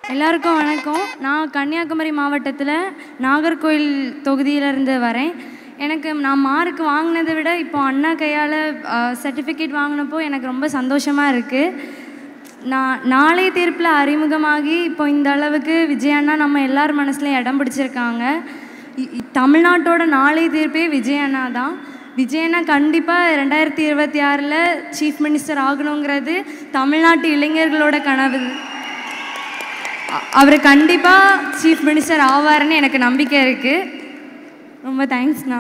எல்லாருக்கும் வணக்கம் நான் கன்னியாகுமரி மாவட்டத்தில் நாகர்கோயில் தொகுதியிலேருந்து வரேன் எனக்கு நான் மார்க் வாங்கினதை விட இப்போ அண்ணா கையால் சர்டிஃபிகேட் வாங்கினப்போ எனக்கு ரொம்ப சந்தோஷமாக இருக்குது நான் நாளைய தீர்ப்பில் அறிமுகமாகி இப்போ இந்த அளவுக்கு விஜய் அண்ணா நம்ம எல்லார் மனசுலையும் இடம் பிடிச்சிருக்காங்க இ- இ- தமிழ்நாட்டோட நாளைய தீர்ப்பே விஜய் அண்ணா தான் விஜய் அண்ணா கண்டிப்பாக ரெண்டாயிரத்தி இருபத்தி ஆறில் சீஃப் மினிஸ்டர் ஆகணுங்கிறது தமிழ்நாட்டு இளைஞர்களோட கனவு அ- அவர் கண்டிப்பாக சீஃப் மினிஸ்டர் ஆவாருன்னு எனக்கு நம்பிக்கை இருக்குது ரொம்ப தேங்க்ஸ்ண்ணா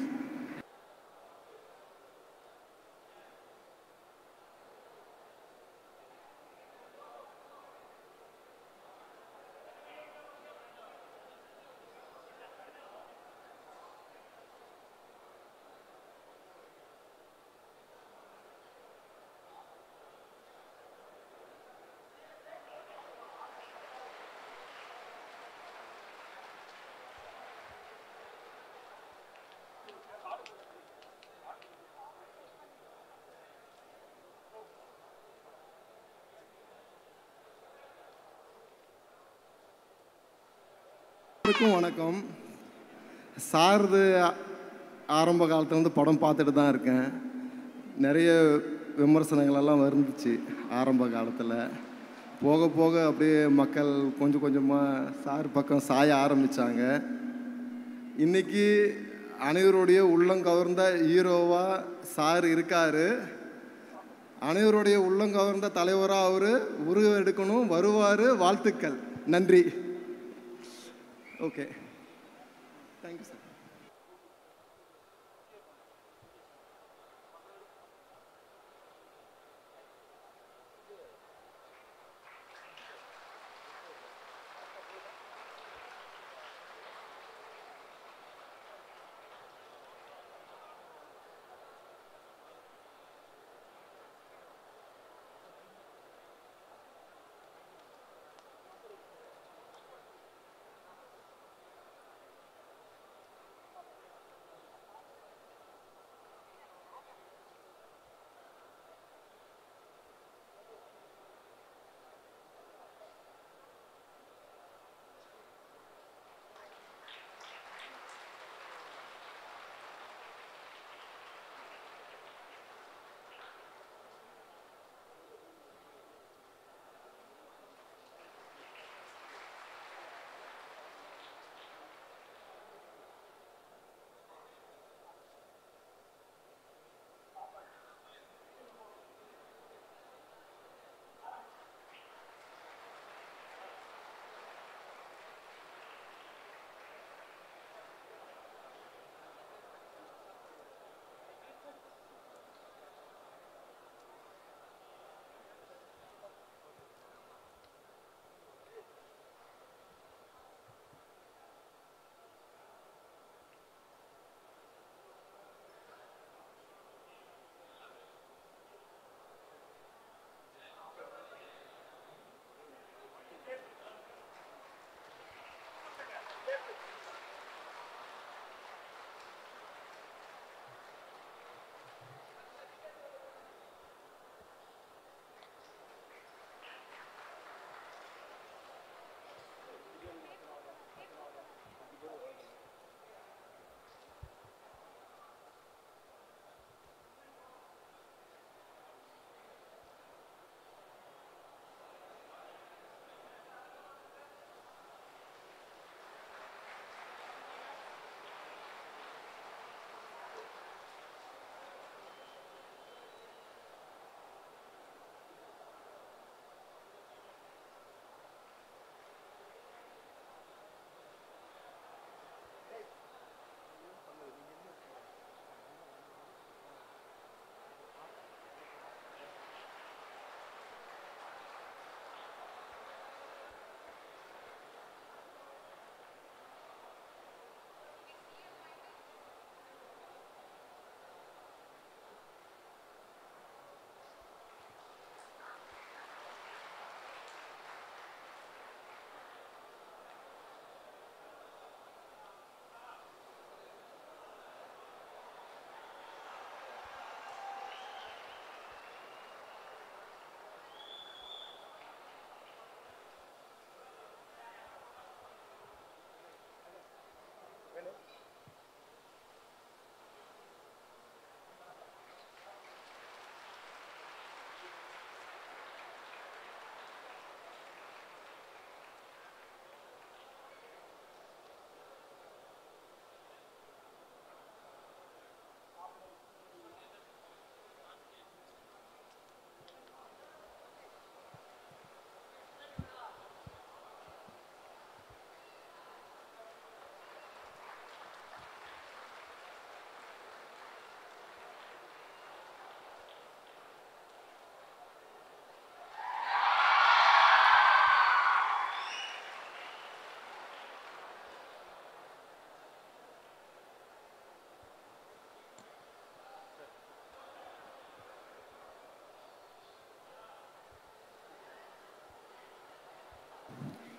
எல்லாருக்கும் வணக்கம் சாரது ஆரம்ப காலத்துலேருந்து படம் பார்த்துட்டு தான் இருக்கேன் நிறைய விமர்சனங்கள் எல்லாம் வந்துச்சு ஆரம்ப காலத்தில் போக போக அப்படியே மக்கள் கொஞ்சம் கொஞ்சமாக சார் பக்கம் சாய ஆரம்பித்தாங்க இன்னைக்கு அனைவருடைய உள்ளங்கவர்ந்த ஹீரோவாக சார் இருக்கார் அனைவருடைய உள்ளங்கவர்ந்த தலைவராக அவர் உருவம் எடுக்கணும் வருவார் வாழ்த்துக்கள் நன்றி ஓகே தேங்க்யூ சார்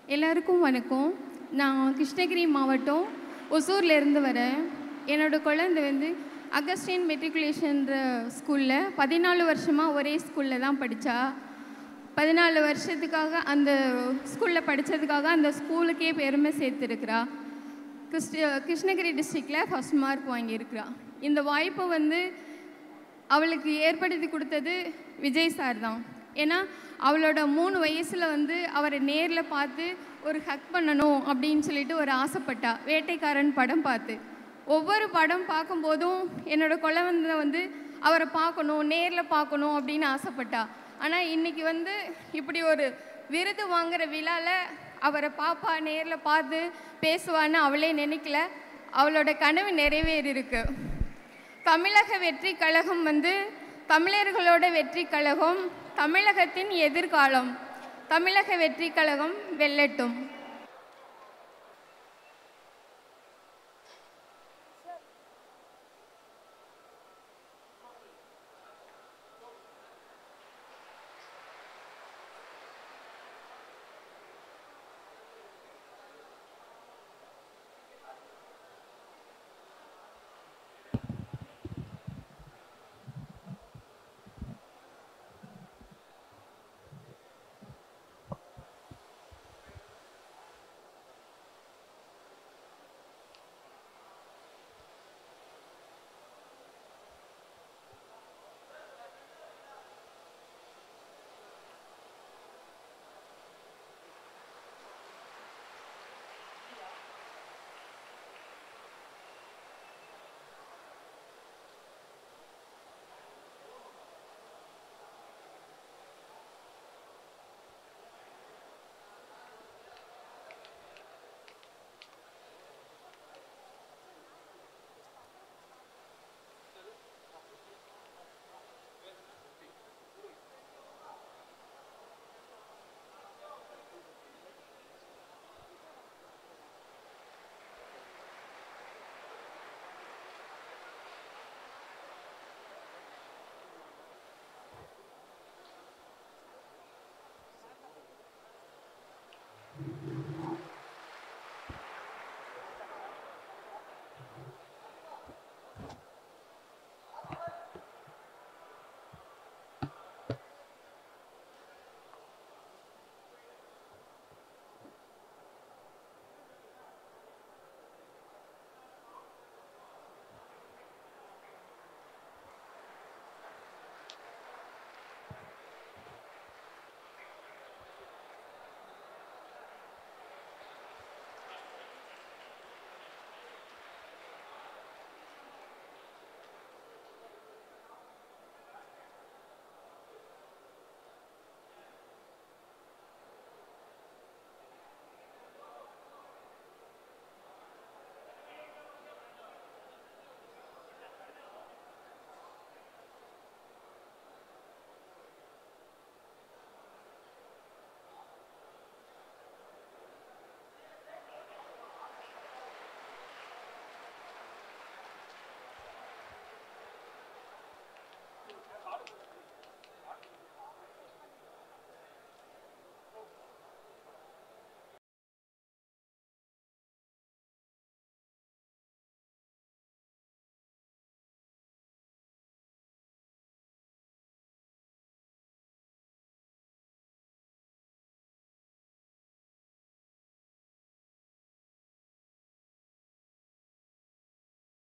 எல்லாருக்கும் வணக்கம் நான் கிருஷ்ணகிரி மாவட்டம் ஒசூர்ல இருந்து வரேன் என்னோட குழந்தை வந்து அகஸ்டின் மெட்ரிகுலேஷன்ற ஸ்கூலில் பதினாலு வருஷமாக ஒரே ஸ்கூலில் தான் படித்தா பதினாலு வருஷத்துக்காக அந்த ஸ்கூலில் படித்ததுக்காக அந்த ஸ்கூலுக்கே பெருமை சேர்த்துருக்குறா கிருஷ்ண கிருஷ்ணகிரி டிஸ்ட்ரிக்டில் ஃபஸ்ட் மார்க் வாங்கியிருக்கிறா இந்த வாய்ப்பை வந்து அவளுக்கு ஏற்படுத்தி கொடுத்தது விஜய் சார் தான் ஏன்னா அவளோட மூணு வயசில் வந்து அவரை நேரில் பார்த்து ஒரு ஹக் பண்ணணும் அப்படின்னு சொல்லிட்டு ஒரு ஆசைப்பட்டா வேட்டைக்காரன் படம் பார்த்து ஒவ்வொரு படம் பார்க்கும்போதும் என்னோட குழந்தை வந்து அவரை பார்க்கணும் நேரில் பார்க்கணும் அப்படின்னு ஆசைப்பட்டா ஆனால் இன்னைக்கு வந்து இப்படி ஒரு விருது வாங்குற விழாவில் அவரை பாப்பா நேரில் பார்த்து பேசுவான்னு அவளே நினைக்கல அவளோட கனவு நிறைவேறியிருக்கு தமிழக வெற்றி கழகம் வந்து தமிழர்களோட வெற்றி கழகம் தமிழகத்தின் எதிர்காலம் தமிழக வெற்றி கழகம் வெல்லட்டும்